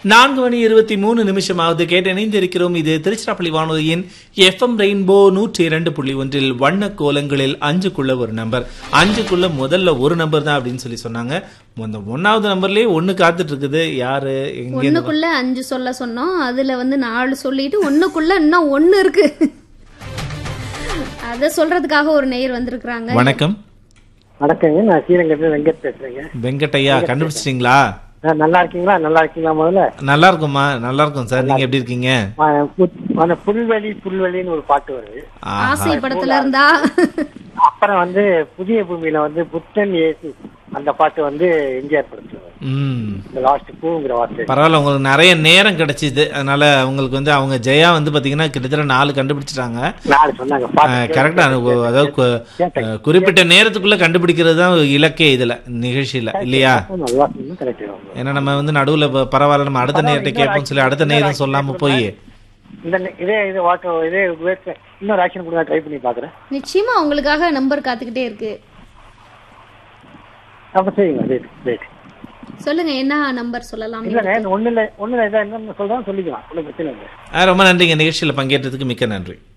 நான்கு மணி இருபத்தி மூணு நிமிஷமாவது கேட்டு இணைந்திருக்கிறோம் இது திருச்சிராப்பள்ளி வானொலியின் எஃப்எம் ரெயின்போ நூற்றி இரண்டு புள்ளி ஒன்றில் வண்ண கோலங்களில் அஞ்சுக்குள்ள ஒரு நம்பர் அஞ்சுக்குள்ள முதல்ல ஒரு நம்பர் தான் அப்படின்னு சொல்லி சொன்னாங்க அந்த ஒன்னாவது நம்பர்லயே ஒண்ணு காத்துட்டு இருக்குது யாரு எங்க ஒண்ணுக்குள்ள அஞ்சு சொல்ல சொன்னோம் அதுல வந்து நாலு சொல்லிட்டு ஒண்ணுக்குள்ள இன்னும் ஒண்ணு இருக்கு அத சொல்றதுக்காக ஒரு நேயர் வந்திருக்கிறாங்க வணக்கம் வணக்கங்க நான் ஸ்ரீரங்கத்துல வெங்கட் பேசுறேங்க வெங்கட்டையா கண்டுபிடிச்சிட்டீங்களா ஆ, நல்லா இருக்கீங்களா நல்லா இருக்கீங்களா முதல்ல நல்லா இருக்கும்மா நல்லா இருக்கும் சார் நீங்க எப்படி இருக்கீங்க ஆ, புத்- அந்த புல்வெளி புல்வெளின்னு ஒரு பாட்டு வருது ஆஹா. ஆசை படத்துல இருந்தா அப்புறம் வந்து புதிய பூமியில வந்து புத்தன் ஏசு அந்த பாட்டு வந்து எம்ஜிஆர் படத்துல வருது ம் இந்த லாஸ்ட் பூங்கிற வார்த்தை பரவாயில்ல உங்களுக்கு நிறைய நேரம் கிடைச்சிது அதனால அவங்களுக்கு வந்து அவங்க ஜெயா வந்து பாத்தீங்கன்னா கிட்டத்தட்ட நாலு கண்டுபிடிச்சிட்டாங்க நாலு சொன்னாங்க பாட்டு கரெக்டா அதாவது கு- அஹ், குறிப்பிட்ட நேரத்துக்குள்ள கண்டுபிடிக்கிறது தான் இலக்கே இதுல நிகழ்ச்சியில இல்லையா நல்லா சொன்னா கரெக்ட் ஏன்னா நம்ம வந்து நடுவுல ப- பரவாயில்ல நம்ம அடுத்த நேரத்தை கேட்போம் சொல்லி அடுத்த நேரம் சொல்லாம போய் இந்த நெ- இதே இது வாட்டர் இதே வேர்க்க- இன்னொரு ஆக்ஷன் கொடுங்க ட்ரை பண்ணி பாக்குறேன் நிச்சயமா உங்களுக்காக நம்பர் காத்துக்கிட்டே இருக்கு அப்ப சரிங்க ரைட் ரைட் சொல்லுங்க என்ன நம்பர் சொல்லலாம் இல்லைங்க ஒண்ணுல ஒண்ணுல இதான் என்ன சொல்றோம் சொல்லிக்கலாம் ஒன்றும் பிரச்சனை இல்லை அஹ், ரொம்ப நன்றிங்க நிகழ்ச்சியில பங்கேற்றதுக்கு மிக்க நன்றி